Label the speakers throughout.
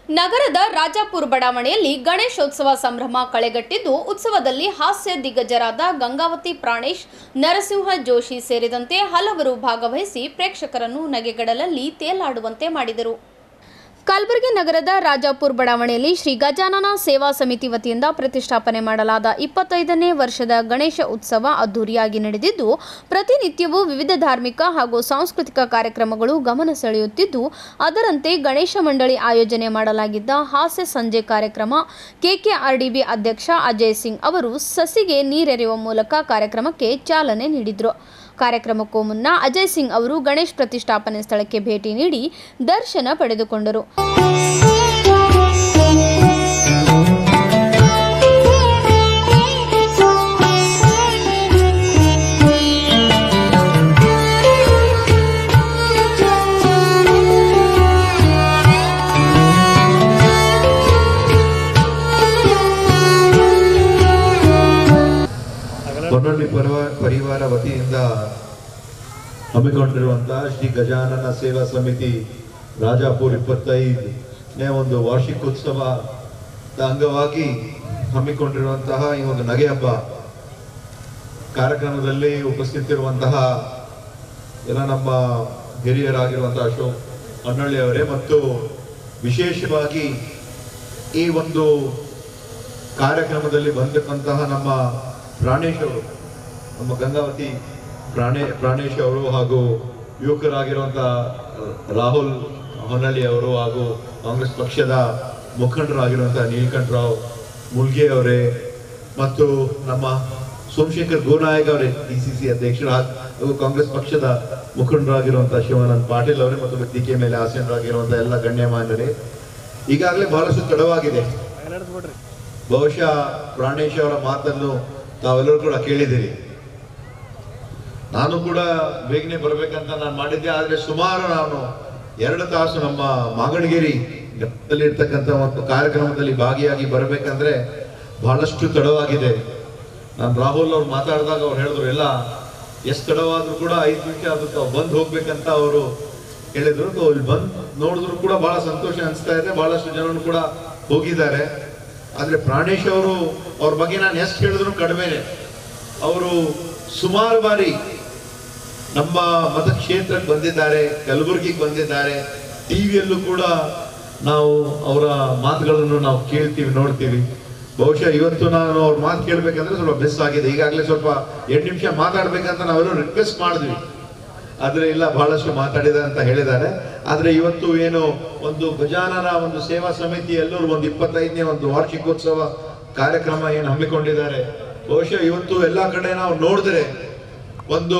Speaker 1: ನಗರದ ರಾಜಾಪುರ ಬಡಾವಣೆಯಲ್ಲಿ ಗಣೇಶೋತ್ಸವ ಸಂಭ್ರಮ ಕಳೆಗಟ್ಟಿದ್ದು ಉತ್ಸವದಲ್ಲಿ ಹಾಸ್ಯ ದಿಗ್ಗಜರಾದ ಗಂಗಾವತಿ ಪ್ರಾಣೇಶ್ ನರಸಿಂಹ ಜೋಶಿ ಸೇರಿದಂತೆ ಹಲವರು ಭಾಗವಹಿಸಿ ಪ್ರೇಕ್ಷಕರನ್ನು ನಗೆಗಡಲಲ್ಲಿ ತೇಲಾಡುವಂತೆ ಮಾಡಿದರು ಕಲಬುರಗಿ ನಗರದ ರಾಜಾಪುರ ಬಡಾವಣೆಯಲ್ಲಿ ಶ್ರೀ ಗಜಾನನ ಸೇವಾ ಸಮಿತಿ ವತಿಯಿಂದ ಪ್ರತಿಷ್ಠಾಪನೆ ಮಾಡಲಾದ ಇಪ್ಪತ್ತೈದನೇ ವರ್ಷದ ಗಣೇಶ ಉತ್ಸವ ಅದ್ದೂರಿಯಾಗಿ ನಡೆದಿದ್ದು ಪ್ರತಿನಿತ್ಯವೂ ವಿವಿಧ ಧಾರ್ಮಿಕ ಹಾಗೂ ಸಾಂಸ್ಕೃತಿಕ ಕಾರ್ಯಕ್ರಮಗಳು ಗಮನ ಸೆಳೆಯುತ್ತಿದ್ದು ಅದರಂತೆ ಗಣೇಶ ಮಂಡಳಿ ಆಯೋಜನೆ ಮಾಡಲಾಗಿದ್ದ ಹಾಸ್ಯ ಸಂಜೆ ಕಾರ್ಯಕ್ರಮ ಕೆಕೆಆರ್ಡಿಬಿ ಅಧ್ಯಕ್ಷ ಅಜಯ್ ಸಿಂಗ್ ಅವರು ಸಸಿಗೆ ನೀರೆರೆಯುವ ಮೂಲಕ ಕಾರ್ಯಕ್ರಮಕ್ಕೆ ಚಾಲನೆ ನೀಡಿದರು ಕಾರ್ಯಕ್ರಮಕ್ಕೂ ಮುನ್ನ ಅಜಯ್ ಸಿಂಗ್ ಅವರು ಗಣೇಶ್ ಪ್ರತಿಷ್ಠಾಪನೆ ಸ್ಥಳಕ್ಕೆ ಭೇಟಿ ನೀಡಿ ದರ್ಶನ ಪಡೆದುಕೊಂಡರು
Speaker 2: ಹೊನ್ನಳ್ಳಿ ಪರಿವಾರ ಪರಿವಾರ ವತಿಯಿಂದ ಹಮ್ಮಿಕೊಂಡಿರುವಂತಹ ಶ್ರೀ ಗಜಾನನ ಸೇವಾ ಸಮಿತಿ ರಾಜಾಪುರ್ ಇಪ್ಪತ್ತೈದನೇ ಒಂದು ವಾರ್ಷಿಕೋತ್ಸವದ ಅಂಗವಾಗಿ ಹಮ್ಮಿಕೊಂಡಿರುವಂತಹ ಈ ಒಂದು ನಗೆ ಹಬ್ಬ ಕಾರ್ಯಕ್ರಮದಲ್ಲಿ ಉಪಸ್ಥಿತಿರುವಂತಹ ಎಲ್ಲ ನಮ್ಮ ಹಿರಿಯರಾಗಿರುವಂತಹ ಅಶೋಕ್ ಹೊನ್ನಳ್ಳಿ ಅವರೇ ಮತ್ತು ವಿಶೇಷವಾಗಿ ಈ ಒಂದು ಕಾರ್ಯಕ್ರಮದಲ್ಲಿ ಬಂದಿರುವಂತಹ ನಮ್ಮ ಪ್ರಾಣೇಶ್ ಅವರು ನಮ್ಮ ಗಂಗಾವತಿ ಪ್ರಾಣೇ ಪ್ರಾಣೇಶ್ ಅವರು ಹಾಗೂ ಯುವಕರಾಗಿರುವಂತಹ ರಾಹುಲ್ ಹೊನ್ನಳ್ಳಿ ಅವರು ಹಾಗೂ ಕಾಂಗ್ರೆಸ್ ಪಕ್ಷದ ಮುಖಂಡರಾಗಿರುವಂತಹ ನೀಲಕಂಠರಾವ್ ಮುಲ್ಗೆ ಅವರೇ ಮತ್ತು ನಮ್ಮ ಸೋಮಶೇಖರ್ ಗೋನಾಯಕ್ ಅವರೇ ಡಿ ಸಿ ಸಿ ಅಧ್ಯಕ್ಷರು ಹಾಗೂ ಕಾಂಗ್ರೆಸ್ ಪಕ್ಷದ ಮುಖಂಡರಾಗಿರುವಂತಹ ಶಿವಾನಂದ್ ಪಾಟೀಲ್ ಅವರೇ ಮತ್ತು ವೇದಿಕೆ ಮೇಲೆ ಆಸೀನರಾಗಿರುವಂತಹ ಎಲ್ಲ ಗಣ್ಯಮಾನ್ಯರೇ ಈಗಾಗಲೇ ಬಹಳಷ್ಟು ತಡವಾಗಿದೆ ಬಹುಶಃ ಪ್ರಾಣೇಶ್ ಅವರ ಮಾತನ್ನು ತಾವೆಲ್ಲರೂ ಕೂಡ ಕೇಳಿದಿರಿ ನಾನು ಕೂಡ ಬೇಗನೆ ಬರ್ಬೇಕಂತ ನಾನು ಮಾಡಿದ್ದೆ ಆದ್ರೆ ಸುಮಾರು ನಾನು ಎರಡು ತಾಸು ನಮ್ಮ ಮಾಗಣಗಿರಿ ಇರ್ತಕ್ಕಂಥ ಒಂದು ಕಾರ್ಯಕ್ರಮದಲ್ಲಿ ಭಾಗಿಯಾಗಿ ಬರಬೇಕಂದ್ರೆ ಬಹಳಷ್ಟು ತಡವಾಗಿದೆ ನಾನು ರಾಹುಲ್ ಅವ್ರು ಮಾತಾಡಿದಾಗ ಅವ್ರು ಹೇಳಿದ್ರು ಎಲ್ಲ ಎಷ್ಟು ತಡವಾದ್ರೂ ಕೂಡ ಐದು ನಿಮಿಷ ಅದು ತಾವು ಬಂದು ಹೋಗ್ಬೇಕಂತ ಅವರು ಹೇಳಿದ್ರು ಸೊ ಇಲ್ಲಿ ಬಂದು ನೋಡಿದ್ರು ಕೂಡ ಬಹಳ ಸಂತೋಷ ಅನಿಸ್ತಾ ಇದೆ ಬಹಳಷ್ಟು ಜನರು ಕೂಡ ಹೋಗಿದ್ದಾರೆ ಆದ್ರೆ ಪ್ರಾಣೇಶ್ ಅವರು ಅವ್ರ ಬಗ್ಗೆ ನಾನು ಎಷ್ಟು ಹೇಳಿದ್ರು ಕಡಿಮೆನೆ ಅವರು ಸುಮಾರು ಬಾರಿ ನಮ್ಮ ಮತಕ್ಷೇತ್ರಕ್ಕೆ ಬಂದಿದ್ದಾರೆ ಕಲಬುರಗಿಗೆ ಬಂದಿದ್ದಾರೆ ಟಿವಿಯಲ್ಲೂ ಕೂಡ ನಾವು ಅವರ ಮಾತುಗಳನ್ನು ನಾವು ಕೇಳ್ತೀವಿ ನೋಡ್ತೀವಿ ಬಹುಶಃ ಇವತ್ತು ನಾನು ಅವ್ರ ಮಾತು ಕೇಳ್ಬೇಕಂದ್ರೆ ಸ್ವಲ್ಪ ಬೆಸ್ ಆಗಿದೆ ಈಗಾಗಲೇ ಸ್ವಲ್ಪ ಎಂಟು ನಿಮಿಷ ಮಾತಾಡ್ಬೇಕಂತ ನಾವೆಲ್ಲರೂ ರಿಕ್ವೆಸ್ಟ್ ಮಾಡಿದ್ವಿ ಆದ್ರೆ ಇಲ್ಲ ಬಹಳಷ್ಟು ಮಾತಾಡಿದ ಅಂತ ಹೇಳಿದ್ದಾರೆ ಆದ್ರೆ ಇವತ್ತು ಏನು ಒಂದು ಗಜಾನನ ಒಂದು ಸೇವಾ ಸಮಿತಿ ಎಲ್ಲರೂ ಒಂದು ಇಪ್ಪತ್ತೈದನೇ ಒಂದು ವಾರ್ಷಿಕೋತ್ಸವ ಕಾರ್ಯಕ್ರಮ ಏನು ಹಮ್ಮಿಕೊಂಡಿದ್ದಾರೆ ಬಹುಶಃ ಇವತ್ತು ಎಲ್ಲಾ ಕಡೆ ನಾವು ನೋಡಿದ್ರೆ ಒಂದು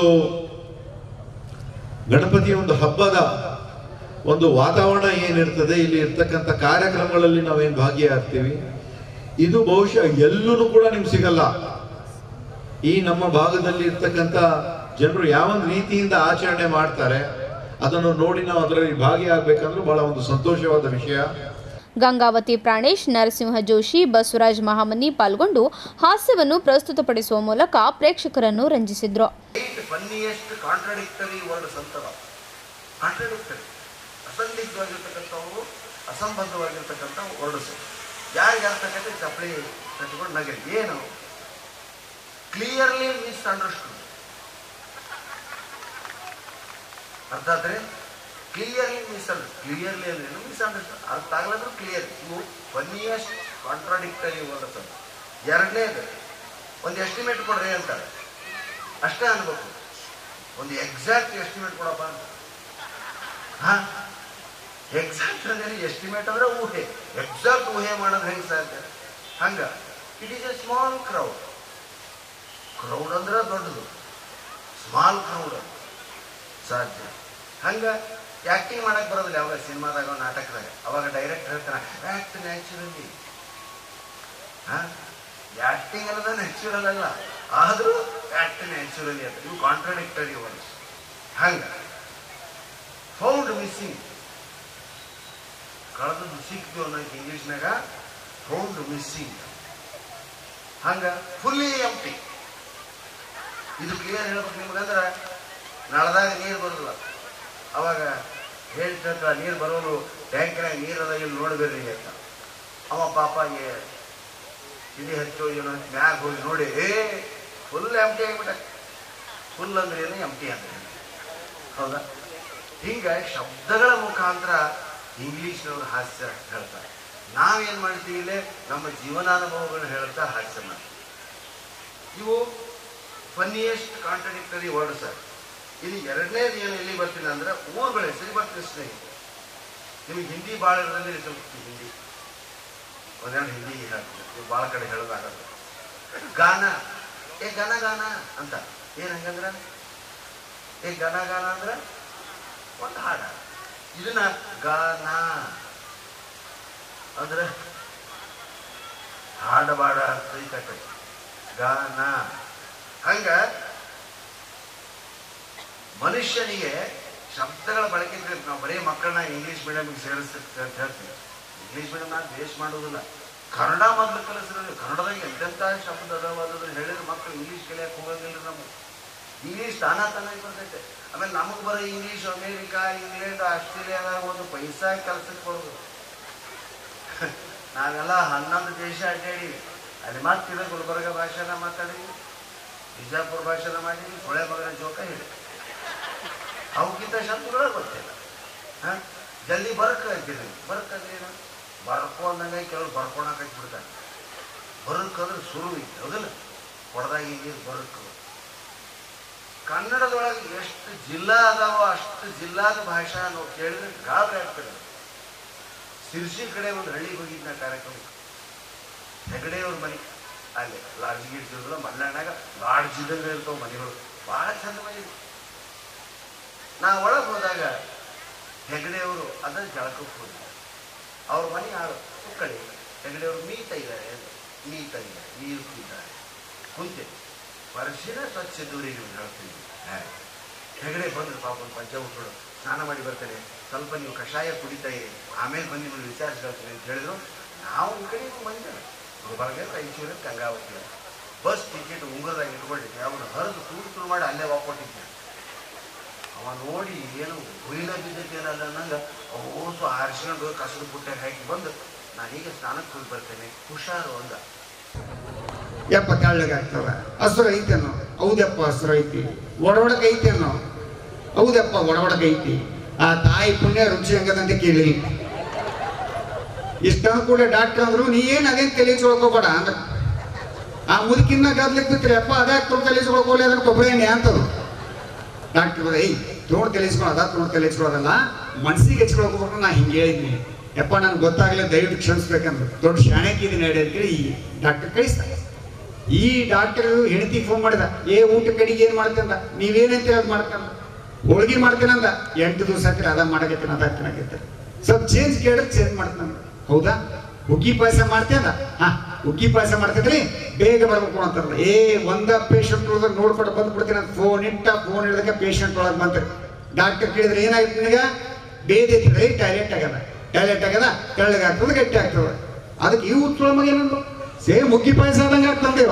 Speaker 2: ಗಣಪತಿಯ ಒಂದು ಹಬ್ಬದ ಒಂದು ವಾತಾವರಣ ಏನಿರ್ತದೆ ಇಲ್ಲಿ ಇರ್ತಕ್ಕಂಥ ಕಾರ್ಯಕ್ರಮಗಳಲ್ಲಿ ನಾವೇನ್ ಭಾಗಿಯಾಗ್ತೀವಿ ಇದು ಬಹುಶಃ ಎಲ್ಲೂ ಕೂಡ ನಿಮ್ಗೆ ಸಿಗಲ್ಲ ಈ ನಮ್ಮ ಭಾಗದಲ್ಲಿ ಇರ್ತಕ್ಕಂಥ ಜನರು ಯಾವ ಒಂದು ರೀತಿಯಿಂದ ಆಚರಣೆ ಮಾಡ್ತಾರೆ ಅದನ್ನು ನೋಡಿ ನಾವು ಅದರಲ್ಲಿ ಭಾಗಿಯಾಗಬೇಕಂದ್ರೂ ಬಹಳ ಒಂದು ಸಂತೋಷವಾದ ವಿಷಯ
Speaker 1: ಗಂಗಾವತಿ ಪ್ರಾಣೇಶ್ ನರಸಿಂಹ ಜೋಶಿ ಬಸವರಾಜ್ ಮಹಾಮನಿ ಪಾಲ್ಗೊಂಡು ಹಾಸ್ಯವನ್ನು ಪ್ರಸ್ತುತಪಡಿಸುವ ಮೂಲಕ ಪ್ರೇಕ್ಷಕರನ್ನು ರಂಜಿಸಿದ್ರು
Speaker 3: ಏಟ್ ಫನ್ನಿಯೆಸ್ಟ್ ಕಾಂಟ್ರಡಿಕ್ಟರಿ ವರ್ಡ್ಸ್ ಅಂತವ ಕಾಂಟ್ರಡಿಕ್ಟರಿ ಅಸಂದಿಗ್ಧವಾಗಿರ್ತಕ್ಕಂಥವು ಅಸಂಬದ್ಧವಾಗಿರ್ತಕ್ಕಂಥ ವರ್ಡ್ಸ್ ಯಾರಿಗೆ ಅರ್ಥಕ್ಕಂಥ ಚಪ್ಪಲಿ ಕಟ್ಕೊಂಡು ನಗರಿ ಏನು ಕ್ಲಿಯರ್ಲಿ ಮಿಸ್ ಅಂಡರ್ಸ್ಟುಡ್ ಅರ್ಥ ಆದ್ರೆ ಕ್ಲಿಯರ್ಲಿ ಮಿಸ್ ಅಂಡರ್ ಕ್ಲಿಯರ್ಲಿ ಅಂದ್ರೆ ಮಿಸ್ ಅಂಡರ್ಸ್ಟುಡ್ ಅರ್ಥ ಆಗ್ಲಾದ್ರೂ ಕ್ಲಿಯರ್ ಇವು ಫನ್ನಿಯೆಸ್ಟ್ ಕಾಂಟ್ರಾಡಿಕ್ಟರಿ ವರ್ಡ್ಸ್ ಅಂತ ಎರಡನೇದು ಒಂದು ಎಸ್ಟಿಮೇಟ್ ಕೊಡ್ರಿ ಅಂತಾರೆ ಅಷ್ಟೇ ಅನ್ಬೇಕು ಒಂದು ಎಕ್ಸಾಕ್ಟ್ ಎಸ್ಟಿಮೇಟ್ ಕೊಡಪ್ಪ ಅಂತ ಹಾ ಎಕ್ಸಾಕ್ಟ್ ಅಂದ್ರೆ ಎಸ್ಟಿಮೇಟ್ ಅಂದ್ರೆ ಊಹೆ ಎಕ್ಸಾಕ್ಟ್ ಊಹೆ ಮಾಡೋದು ಹೆಂಗೆ ಸಾಧ್ಯ ಹಂಗ it is a small crowd crowd ಅಂದ್ರೆ ದೊಡ್ಡದು ಸ್ಮಾಲ್ ಕ್ರೌಡ್ ಸಾಧ್ಯ ಹಂಗ ಆಕ್ಟಿಂಗ್ ಮಾಡಕ್ ಬರೋದಿಲ್ಲ ಯಾವಾಗ ಸಿನಿಮಾದಾಗ ನಾಟಕದಾಗ ಅವಾಗ ಡೈರೆಕ್ಟ್ ಹೇಳ್ತಾನೆ ಆಕ್ಟ್ ನ್ಯಾಚುರಲಿ ಹಾ ಆಕ್ಟಿಂಗ್ ಅನ್ನೋದು ನ್ಯಾಚುರಲ್ ಅಲ್ಲ ಆದ್ರೂ ಆಕ್ಟ್ ನ್ಯಾಚುರಲಿ ಅಂತ ಇವು ಕಾಂಟ್ರಡಿಕ್ಟರಿ ವರ್ಡ್ಸ್ ಹಂಗ ಫೌಂಡ್ ಮಿಸ್ಸಿಂಗ್ ಕಳೆದದ್ದು ಸಿಕ್ತು ಅನ್ನೋಕೆ ಇಂಗ್ಲೀಷ್ನಾಗ ಫೌಂಡ್ ಮಿಸ್ಸಿಂಗ್ ಹಂಗ ಫುಲ್ಲಿ ಎಂಟಿ ಇದು ಕ್ಲಿಯರ್ ಹೇಳ್ಬೇಕು ನಿಮ್ಗಂದ್ರೆ ನಳದಾಗ ನೀರು ಬರೋದಿಲ್ಲ ಅವಾಗ ಹೇಳ್ತಿರ್ತ ನೀರು ಬರೋರು ಟ್ಯಾಂಕಿನಾಗ ನೀರದ ಇಲ್ಲಿ ನೋಡ್ಬೇಡ್ರಿ ಅಂತ ಅವ ಪಾಪ ಏ- ಇಲಿ ಹಚ್ಚೋ ಏನೋ ಮ್ಯಾಗ ಹೋಗಿ ನೋಡಿ ಏ ಫುಲ್ ಎಂಟಿ ಆಗಿಬಿಟ್ಟ ಫುಲ್ ಅಂದ್ರೆ ಏನು ಎಂಟಿ ಅಂದ್ರೆ ಏನು? ಹೌದಾ ಹಿಂಗ ಶಬ್ದಗಳ ಮುಖಾಂತರ ಇಂಗ್ಲಿಷ್ನವರು ಹಾಸ್ಯ ಹೇಳ್ತಾರೆ ನಾವೇನ್ ಮಾಡ್ತೀವಿ ಇಲ್ಲೇ ನಮ್ಮ ಜೀವನಾನುಭವಗಳನ್ನ ಹೇಳ್ತಾ ಹಾಸ್ಯ ಮಾಡ್ತೀವಿ ಇವು ಫನ್ನಿಯೆಸ್ಟ್ ಕಾಂಟ್ರಡಿಕ್ಟರಿ ವರ್ಡ್ ಸರ್ ಇಲ್ಲಿ ಎರಡನೇದು ಏನು ಎಲ್ಲಿ ಬರ್ತೀನಿ ಅಂದ್ರೆ ಊರುಗಳ ಹೆಸರು ಬರ್ತೀನಿ ಸ್ನೇಹಿತರೆ ನಿಮಗೆ ಹಿಂದಿ ಭಾಳ ಇರೋದ್ರಲ್ಲಿ ಸ್ವಲ್ಪ ಹಿಂದಿ ಒಂದೆರಡು ಹಿಂದಿ ಹೇಳ್ತೀನಿ ನೀವು ಭಾಳ ಕಡೆ ಹೇಳೋದಾಗಲ್ಲ ಗಾನ ಏ ಗನ ಗಾನ ಅಂತ ಏನ್ ಹಂಗಂದ್ರ ಏ ಗನ ಗಾನ ಅಂದ್ರ ಒಂದು ಹಾಡ ಇದನ್ನ ಗಾನ ಅಂದ್ರ ಹಾಡಬಾಡ ಅಂತ ಈ ಕಟ್ಟೆ ಗಾನ ಹಂಗ ಮನುಷ್ಯನಿಗೆ ಶಬ್ದಗಳ ಬಳಕೆ ತಿಳಿಯುತ್ತೆ. ನಾವು ಬರೀ ಮಕ್ಕಳನ್ನ ಇಂಗ್ಲಿಷ್ ಮೀಡಿಯಂಗೆ ಸೇರಿಸ್ತೀವಿ ಅಂತ ಹೇಳ್ತೀವಿ ಇಂಗ್ಲಿಷ್ ಮೀಡಿಯಂ ನಾನು ಬೇಸ್ ಮಾಡೋದಿಲ್ಲ ಕನ್ನಡ ಮೊದಲು ಕಲಿಸಿರೋದು ಕನ್ನಡದಾಗ ಎಂತೆಂಥ ಶಬ್ದ ಅದಾವದನ್ನು ಹೇಳಿದ್ರೆ ಮಕ್ಕಳು ಇಂಗ್ಲಿಷ್ ಕಲಿಯಕ್ಕೆ ಹೋಗೋದಿಲ್ಲ ನಮ್ಮ ಇಂಗ್ಲಿಷ್ ತಾನ ತಾನಾಗಿ ಬರ್ತೈತೆ ಆಮೇಲೆ ನಮಗೆ ಬರೋ ಇಂಗ್ಲಿಷ್ ಅಮೇರಿಕಾ ಇಂಗ್ಲೆಂಡ್ ಆಸ್ಟ್ರೇಲಿಯಾದಾಗ ಒಂದು ಪೈಸಾ ಕೆಲಸಕ್ಕೆ ಬರೋದು ನಾವೆಲ್ಲ ಹನ್ನೊಂದು ದೇಶ ಅಡ್ಡಾಡಿ ಅಲ್ಲಿ ಮಾತಿದ ಗುಲ್ಬರ್ಗ ಭಾಷೆನ ಮಾತಾಡೀವಿ ಬಿಜಾಪುರ ಭಾಷೆನ ಮಾಡೀವಿ ಸುಳೆ ಮಗನ ಜೋಕ ಹೇಳಿ ಅವಕ್ಕಿಂತ ಶಬ್ದಗಳೇ ಗೊತ್ತಿಲ್ಲ ಹಾ ಜಲ್ದಿ ಬರ್ಕ್ ಅಂತೀರಿ ಬರ್ಕ್ ಅಂದ್ರೆ ಏನು ಬರ್ಕೋ ಅಂದಂಗೆ ಕೆಲವ್ರು ಬರ್ಕೊಳಕ್ ಹಚ್ಬಿಡ್ತಾರೆ ಬರ್ಕ್ ಅಂದ್ರೆ ಸುರು ಐತಿ ಹೌದಿಲ್ಲ ಹೊಡೆದಾಗ ನೀರು ಬರ್ಕ್ ಕನ್ನಡದೊಳಗೆ ಎಷ್ಟು ಜಿಲ್ಲಾ ಅದಾವೋ ಅಷ್ಟು ಜಿಲ್ಲಾದ ಭಾಷಾ ನಾವು ಕೇಳಿದ್ರೆ ಗಾಬರಿ ಆಗ್ತದೆ ಸಿರ್ಸಿ ಕಡೆ ಒಂದು ಹಳ್ಳಿಗೆ ಹೋಗಿದ್ದ ಕಾರ್ಯಕ್ರಮ ಹೆಗಡೆಯವ್ರ ಮನೆ ಅಲ್ಲಿ ಲಾಡ್ಜ್ ಗೀಡ್ಜ್ ಇರೋದಿಲ್ಲ ಮಲ್ನಾಡಾಗ ಲಾಡ್ಜ್ ಇದ್ದಂಗೆ ಇರ್ತಾವ ಮನೆಗಳು ಭಾಳ ಚಂದ ಮನೆ ನಾ ಒಳಗೆ ಹೋದಾಗ ಹೆಗಡೆಯವರು ಅದ ಜಳಕಕ್ಕೆ ಹೋಗಿದ್ದಾರೆ ಅವ್ರ ಮನೆ ಯಾರು ಕಡೆ ಹೆಗಡೆಯವರು ಮೀತ ಇದ್ದಾರೆ ಮೀತ ಇದ್ದಾರೆ ನೀರು ಕುಡಿದ್ದಾರೆ ಕುಂತೆ ವರ್ಷಿನ ಸ್ವಚ್ಛ ದೂರಿ ನೀವು ಹೇಳ್ತೀನಿ ಹಾ. ಹೆಗಡೆ ಬಂದ್ರು ಪಾಪ ಒಂದು ಪಂಚ ಉಟ್ಗಳು ಸ್ನಾನ ಮಾಡಿ ಬರ್ತೇನೆ ಸ್ವಲ್ಪ ನೀವು ಕಷಾಯ ಕುಡಿತಾ ಇರಿ ಆಮೇಲೆ ಬಂದು ನಿಮ್ಮನ್ನು ವಿಚಾರಿಸ್ಕೊಳ್ತೀನಿ ಅಂತ ಹೇಳಿದ್ರು ನಾವು ಈ ಕಡೆ ಮಂಜ ಗುಲ್ಬರ್ಗ ರಾಯಚೂರು ಗಂಗಾವತಿ ಬಸ್ ಟಿಕೆಟ್ ಉಂಗುರದಾಗ ಇಟ್ಕೊಂಡಿದ್ದೆ ಅವನು ಹರಿದು ತೂರು ತೂರು ಮಾಡಿ ಅಲ್ಲೇ ವಾಕೊಟ್ಟಿದ್ದೆ ಅವ ನೋಡಿ ಏನು ಹುಯಿನ ಬಿದ್ದೈತೇನಲ್ಲ ಅನ್ನಂಗ ಓಸು ಆರಿಸ್ಕೊಂಡು ಕಸದ ಬುಟ್ಟೆ ಹಾಕಿ ಬಂದು ನಾನೀಗ ಸ್ನಾನಕ್ಕೆ ಹೋಗಿ ಬರ್ತೇನೆ ಹುಷಾರು ಅಂದ
Speaker 4: ಯಪ್ಪ ತೆಳ್ಳಗಾಗ್ತವ ಹಸ್ರು ಐತೇನೋ ಹೌದಪ್ಪ ಹಸ್ರು ಐತಿ ಒಡವಡಕ ಐತೇನೋ ಹೌದಪ್ಪ ಒಡವಡಕ ಐತಿ ಆ ತಾಯಿ ಪುಣ್ಯ ರುಚಿ ಹಂಗದಂತ ಕೇಳಿ ಇಷ್ಟ ಕೂಡ ಡಾಕ್ಟರ್ ಅಂದ್ರು ನೀ ಏನ್ ಅದೇನ್ ತಲೆಸ್ಕೊಳ್ಕೋಬೇಡ ಅಂದ್ರ ಆ ಮುದುಕಿನ್ನ ಗದ್ಲಿಕ್ ಬಿತ್ರಿ ಅಪ್ಪ ಅದೇ ತೊಗೊಂಡು ತಲೆಸ್ಕೊಳ್ಕೋಲಿ ಅದನ್ನ ಕೊಬ್ಬರಿ ಎಣ್ಣೆ ಅಂತದು ಡಾಕ್ಟರ್ ಏಯ್ ತೊಗೊಂಡು ತಲೆಸ್ಕೊಳ್ಳೋದ ತೊಗೊಂಡು ತಲೆಸ್ಕೊಳ್ಳೋದಲ್ಲ ಮನ್ಸಿಗೆ ಹೆಚ್ಕೊಳ್ಕೋಬೇಕು ನಾ ಹಿಂಗೆ ಹೇಳಿದ್ನಿ ಯಪ್ಪ ನನ್ಗೆ ಗೊತ್ತಾಗಲ್ಲ ದಯವಿಟ್ಟು ಕ್ಷಮಿಸ್ಬೇಕಂದ್ರೆ ದೊಡ್ಡ ಶಾಣಕ್ಕಿದ್ದೀನಿ ನಡೆ ಅಂತೇಳಿ ಈ ಡಾಕ್ಟರ್ ಕಳಿಸ್ತಾರೆ ಈ ಡಾಕ್ಟರ್ ಹೆಂಡತಿ ಫೋನ್ ಮಾಡಿದ ಏ ಊಟ ಕಡೆಗೆ ಏನ್ ಮಾಡ್ತಂದ ನೀವೇನಂತ ಅದು ಮಾಡ್ತಂದ ಹೋಳಿಗೆ ಮಾಡ್ತೇನಂದ ಎಂಟು ದಿವಸ ಹಾಕಿರ ಅದ ಮಾಡಕತ್ತೀನಿ ಅದ ತಿನ್ನಕತ್ತೆ ಸ್ವಲ್ಪ ಚೇಂಜ್ ಕೇಳಿದ್ರೆ ಚೇಂಜ್ ಮಾಡ್ತಾನ ಹೌದಾ ಹುಗ್ಗಿ ಪಾಯಸ ಮಾಡ್ತೇನ ಹಾ ಹುಗ್ಗಿ ಪಾಯಸ ಮಾಡ್ತಿದ್ರಿ ಬೇಗ ಬರ್ಬೇಕು ಅಂತಾರಲ್ಲ ಏ ಒಂದ ಪೇಷಂಟ್ ಉಳಿದ್ರೆ ನೋಡ್ಕೊಂಡು ಬಂದ್ಬಿಡ್ತೀನಿ ಅಂತ ಫೋನ್ ಇಟ್ಟ ಫೋನ್ ಹಿಡಿದಕ್ಕೆ ಪೇಷಂಟ್ ಒಳಗೆ ಬಂತಾರೆ ಡಾಕ್ಟರ್ ಕೇಳಿದ್ರೆ ಏನಾಯ್ತು ನಿನಗ ಬೇದಿದ್ರೆ ಟಾಯ್ಲೆಟ್ ಆಗದ ಟಾಯ್ಲೆಟ್ ಆಗದ ತೆಳ್ಳಗಾಗ್ತದೆ ಗಟ್ಟಿ ಆಗ್ತದೆ ಅದಕ್ಕೆ ಈ ಉತ್ತರ ಮಗ ಏನಂದ್ರು ಸೇಮ್ ಮುಗ್ಗಿ ಪಾಯಸ ಆದಂಗೆ ಆಗ್ತಂದೇವ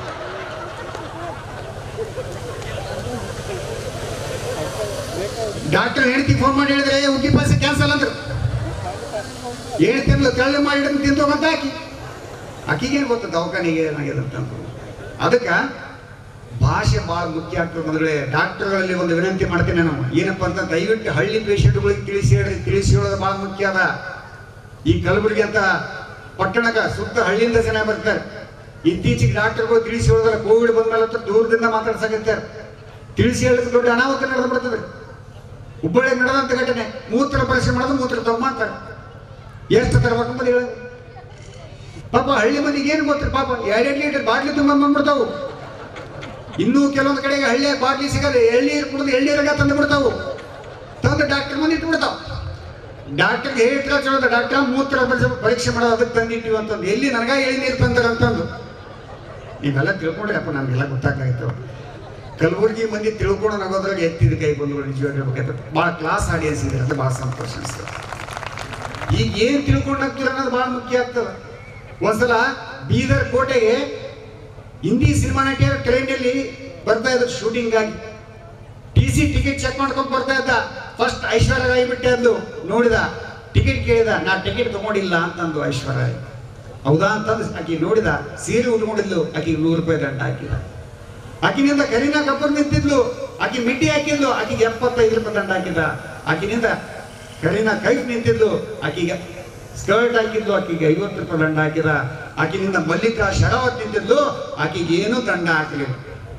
Speaker 4: ಡಾಕ್ಟರ್ ಹೆಂಡತಿ ಫೋನ್ ಮಾಡಿ ಹೇಳಿದ್ರೆ "ಏ, ಹುಗ್ಗಿ ಪಾಯಸ ಕ್ಯಾನ್ಸಲ್ ಅಂದ್ರು ಏನು ತಿನ್ಲ ತೆಳ್ಳು ಮಾಡಿ ತಿಂತು ಅಂತ ಹಾಕಿ ಆಕಿಗೇನು ಗೊತ್ತ ದವಾಖಾನಿಗೆ ಏನಾಗಿದೆ ಅಂತಂದ್ರು ಅದಕ್ಕೆ ಭಾಷೆ ಭಾಳ ಮುಖ್ಯ ಆಗ್ತದೆ ಅಂದ್ರೆ ಡಾಕ್ಟರ್ಗಳಲ್ಲಿ ಒಂದು ವಿನಂತಿ ಮಾಡ್ತೇನೆ ನಾವು ಏನಪ್ಪ ಅಂತ ದಯವಿಟ್ಟು ಹಳ್ಳಿ ಪೇಷಂಟ್ಗಳಿಗೆ ತಿಳಿಸಿ ಹೇಳಿ ತಿಳಿಸಿ ಹೇಳೋದು ಭಾಳ ಮುಖ್ಯ ಅದ ಈ ಕಲಬುರಗಿ ಅಂತ ಪಟ್ಟಣಕ್ಕ ಸುತ್ತ ಹಳ್ಳಿಯಿಂದ ಜನ ಬರ್ತಾರೆ ಇತ್ತೀಚೆಗೆ ಡಾಕ್ಟರ್ಗಳು ತಿಳಿಸಿ ಹೇಳೋದ್ರ ಕೋವಿಡ್ ಬಂದ್ಮೇಲೆ ಅಂತೂ ದೂರದಿಂದ ಮಾತಾಡ್ಸಕತ್ತಾರೆ ತಿಳಿಸಿ ಹೇಳೋದು ದೊಡ್ಡ ಅನಾಹುತ ನಡೆದು ಬಿಡ್ತದೆ ಹುಬ್ಬಳ್ಳಿ ನಡೆದಂತ ಘಟನೆ ಮೂತ್ರ ಪರೀಕ್ಷೆ ಮಾಡೋದು ಮೂತ್ರ ತಗೊಂಬಂತಾರೆ ಎಷ್ಟು ತರಬೇಕಂಬುದು ಹೇಳೋದು ಪಾಪ ಹಳ್ಳಿ ಮಂದಿಗೆ ಏನು ಗೊತ್ತಿರ ಪಾಪ ಎರಡೆರಡು ಲೀಟರ್ ಬಾಟ್ಲಿ ತುಂಬ ಬಂದ್ಬಿಡ್ತಾವು ಇನ್ನೂ ಕೆಲವೊಂದು ಕಡೆಗೆ ಹಳ್ಳಿಯಾಗ ಬಾಟ್ಲಿ ಸಿಗಲ್ಲ ಎಳ್ನೀರು ಕುಡಿದು ಎಳ್ನೀರಾಗ ತಂದು ಬಿಡ್ತಾವು ತಂದು ಡಾಕ್ಟರ್ ಮಂದಿ ಇಟ್ಬಿಡ್ತಾವ ಡಾಕ್ಟರ್ಗೆ ಹೇಳ್ತಿಲ್ಲ ಚಲೋ ಡಾಕ್ಟರ್ ಮೂತ್ರ ಪರೀಕ್ಷೆ- ಪರೀಕ್ಷೆ ಮಾಡೋದು ಅದಕ್ಕೆ ತಂದಿಟ್ಟಿವಿ ಅಂತಂದು ಎಲ್ಲಿ ನನಗ ಎಳ್ನೀರು ತಂದಾರ ಅಂತಂದು ನೀವೆಲ್ಲ ತಿಳ್ಕೊಂಡ್ರಪ್ಪ ನಮಗೆಲ್ಲ ಗೊತ್ತಾಗ್ತಾಯಿತ್ತು ಕಲಬುರಗಿ ಮಂದಿ ತಿಳ್ಕೊಂಡು ನಗೋದ್ರಾಗ ಎತ್ತಿದ ಕೈ ಬಂದು ನಿಜವಾಗಿ ಹೇಳ್ಬೇಕಾಯ್ತು ಭಾಳ ಕ್ಲಾಸ್ ಆಡಿಯನ್ಸ್ ಇದೆ ಅಂತ ಭಾಳ ಸಂತೋಷ ಅನಿಸ್ತದೆ ಈಗ ಏನ್ ತಿಳ್ಕೊಂಡು ಹೋಗ್ತೀರ ಅನ್ನೋದು ಬಹಳ ಮುಖ್ಯ ಆಗ್ತದೆ ಒಂದ್ಸಲ ಬೀದರ್ ಕೋಟೆಗೆ ಹಿಂದಿ ಸಿನಿಮಾ ನಟಿಯರು ಟ್ರೈನಲ್ಲಿ ಬರ್ತಾ ಇದ್ರು ಶೂಟಿಂಗ್ ಆಗಿ ಟಿ ಸಿ ಟಿಕೆಟ್ ಚೆಕ್ ಮಾಡ್ಕೊಂಡು ಬರ್ತಾ ಇದ್ದ ಫಸ್ಟ್ ಐಶ್ವರ್ಯ ರಾಯ್ ಬಿಟ್ಟೆ ಅಂದು ನೋಡಿದ ಟಿಕೆಟ್ ಕೇಳಿದ ನಾ ಟಿಕೆಟ್ ತಗೊಂಡಿಲ್ಲ ಅಂತಂದು ಐಶ್ವರ್ಯ ರಾಯ್ ಹೌದಾ ಅಂತಂದು ಆಕಿ ನೋಡಿದ ಸೀರೆ ಉಟ್ಕೊಂಡಿದ್ಲು ಆಕಿಗೆ ನೂರು ರೂಪಾಯಿ ದಂಡ ಹಾಕಿದ ಆಕಿನಿಂದ ಕರೀನಾ ಕಪೂರ್ ನಿಂತಿದ್ಲು ಆಕಿ ಮಿಡ್ಡಿ ಹಾಕಿದ್ಲು ಆಕಿಗೆ ಎಪ್ಪತ್ತೈದು ರೂಪಾಯಿ ದಂಡ ಹಾಕಿದ ಆಕಿನಿಂದ ಕರೀನಾ ಕೈಫ್ ನಿಂತಿದ್ಲು ಆಕಿಗೆ ಸ್ಕರ್ಟ್ ಹಾಕಿದ್ಲು ಆಕಿಗೆ ಐವತ್ತು ರೂಪಾಯಿ ದಂಡ ಹಾಕಿದ ಆಕಿನಿಂದ ಮಲ್ಲಿಕಾ ಶರಾವತ್ ನಿಂತಿದ್ಲು ಆಕಿಗೆ ಏನೂ ದಂಡ ಹಾಕಲಿಲ್ಲ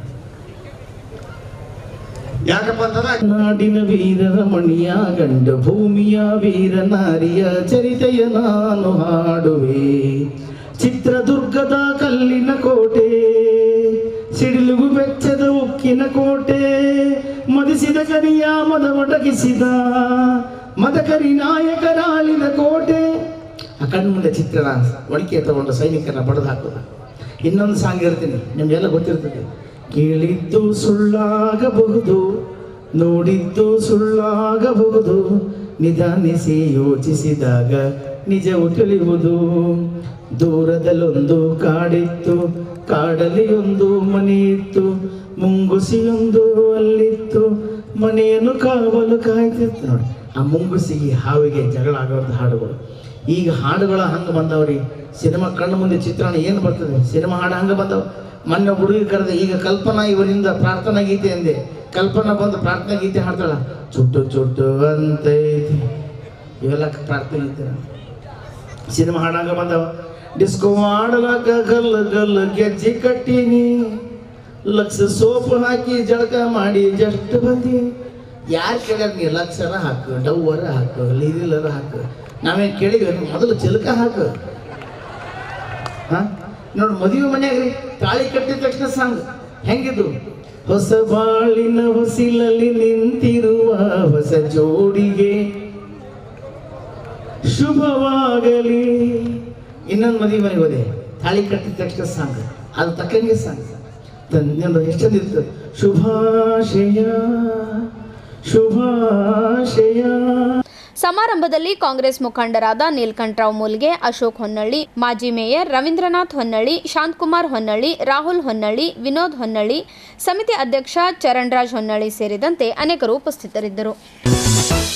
Speaker 4: ಯಾಕಪ್ಪ ಅಂತಂದ್ರೆ
Speaker 5: ನಾಡಿನ ವೀರರ ಮಣಿಯ ಗಂಡ ಭೂಮಿಯ ವೀರ ನಾರಿಯ ಚರಿತೆಯ ನಾನು ಹಾಡುವೆ ಚಿತ್ರದುರ್ಗದ ಕಲ್ಲಿನ ಕೋಟೆ ಸಿಡಿಲುಗು ಬೆಚ್ಚದ ಉಕ್ಕಿನ ಕೋಟೆ ಮದಿಸಿದ ಕರಿಯ ಮದ ಮಡಗಿಸಿದ ಮದಕರಿ ನಾಯಕರಾಳಿನ ಕೋಟೆ ಆ ಕಣ್ಮುಂದೆ ಚಿತ್ರಣ ಒಣಕೆ ತಗೊಂಡು ಸೈನಿಕರನ್ನ ಬಡದು ಹಾಕೋದು ಇನ್ನೊಂದು ಸಾಂಗ್ ಹೇಳ್ತೀನಿ ನಿಮ್ಗೆಲ್ಲ ಗೊತ್ತಿರ್ತದೆ ಕೇಳಿದ್ದು ಸುಳ್ಳಾಗಬಹುದು ನೋಡಿದ್ದು ಸುಳ್ಳಾಗಬಹುದು ನಿಧಾನಿಸಿ ಯೋಚಿಸಿದಾಗ ನಿಜವು ತಿಳಿಯುವುದು ದೂರದಲ್ಲೊಂದು ಕಾಡಿತ್ತು ಕಾಡಲ್ಲಿ ಒಂದು ಮನೆ ಇತ್ತು ಮುಂಗುಸಿಯೊಂದು ಅಲ್ಲಿತ್ತು ಮನೆಯನ್ನು ಕಾವಲು ಕಾಯ್ತಿತ್ತು ನೋಡಿ ಆ ಮುಂಗುಸಿಗೆ ಹಾವಿಗೆ ಜಗಳ ಆಗೋದು ಹಾಡುಗಳು ಈಗ ಹಾಡುಗಳ ಹಂಗೆ ಬಂದವ್ರಿ ಸಿನಿಮಾ ಕಣ್ಣು ಮುಂದೆ ಚಿತ್ರಣ ಏನು ಬರ್ತದೆ ಸಿನಿಮಾ ಹಾಡು ಹಂಗೆ ಬಂದವು ಮೊನ್ನೆ ಹುಡುಗಿ ಕರೆದೆ ಈಗ ಕಲ್ಪನಾ ಇವರಿಂದ ಪ್ರಾರ್ಥನಾ ಗೀತೆ ಅಂದೆ ಕಲ್ಪನಾ ಬಂದು ಪ್ರಾರ್ಥನಾ ಗೀತೆ ಹಾಡ್ತಾಳ ಚುಟ್ಟು ಚುಟ್ಟು ಅಂತೈತಿ ಇವೆಲ್ಲ ಪ್ರಾರ್ಥನೆ ಗೀತೆ ಸಿನಿಮಾ ಹಾಡಂಗ ಬಂದವ ಡಿಸ್ಕೋ ಆಡಲಾಕ ಗಲ್ಲ ಗಲ್ಲ ಗೆಜ್ಜೆ ಕಟ್ಟೀನಿ ಲಕ್ಷ ಸೋಪು ಹಾಕಿ ಜಳಕ ಮಾಡಿ ಜಸ್ಟ್ ಬಂದೀನಿ ಯಾರು ಕೇಳ್ಯಾರ ನೀ ಲಕ್ಷರ ಹಾಕು ಡವ್ವರ ಹಾಕು ಲೀರಿಲರ ಹಾಕು ನಾವೇನು ಕೇಳಿದ್ವಿ ಮೊದಲು ಚಿಲಕ ಹಾಕು ಹಾ ನೋಡಿ ಮದುವೆ ಮನ್ಯಾಗ ರೀ ತಾಳಿ ಕಟ್ಟಿದ ತಕ್ಷಣ ಸಾಂಗ್ ಹೆಂಗಿದು ಹೊಸ ಬಾಳಿನ ಹೊಸಿಲಲ್ಲಿ ನಿಂತಿರುವ ಹೊಸ ಜೋಡಿಗೆ ಶುಭವಾಗಲಿ ಇನ್ನೊಂದು ಮದುವೆ ಮನೆಗೆ ಹೋದೆ ತಾಳಿ ಕಟ್ಟಿದ ತಕ್ಷಣ ಸಾಂಗ್ ಅದು ತಕ್ಕಂಗೆ ಸಾಂಗ್ ತಂದೆ ಎಷ್ಟೊಂದಿತ್ತು ಶುಭಾಶಯ ಶುಭಾಶಯ
Speaker 1: ಸಮಾರಂಭದಲ್ಲಿ ಕಾಂಗ್ರೆಸ್ ಮುಖಂಡರಾದ ನೀಲ್ಕಂಠರಾವ್ ಮೂಲ್ಗೆ ಅಶೋಕ್ ಹೊನ್ನಳ್ಳಿ ಮಾಜಿ ಮೇಯರ್ ರವೀಂದ್ರನಾಥ್ ಹೊನ್ನಳ್ಳಿ ಶಾಂತಕುಮಾರ್ ಹೊನ್ನಳ್ಳಿ ರಾಹುಲ್ ಹೊನ್ನಳ್ಳಿ ವಿನೋದ್ ಹೊನ್ನಳ್ಳಿ ಸಮಿತಿ ಅಧ್ಯಕ್ಷ ಚರಣ್ರಾಜ್ ಹೊನ್ನಳ್ಳಿ ಸೇರಿದಂತೆ ಅನೇಕರು ಉಪಸ್ಥಿತರಿದ್ದರು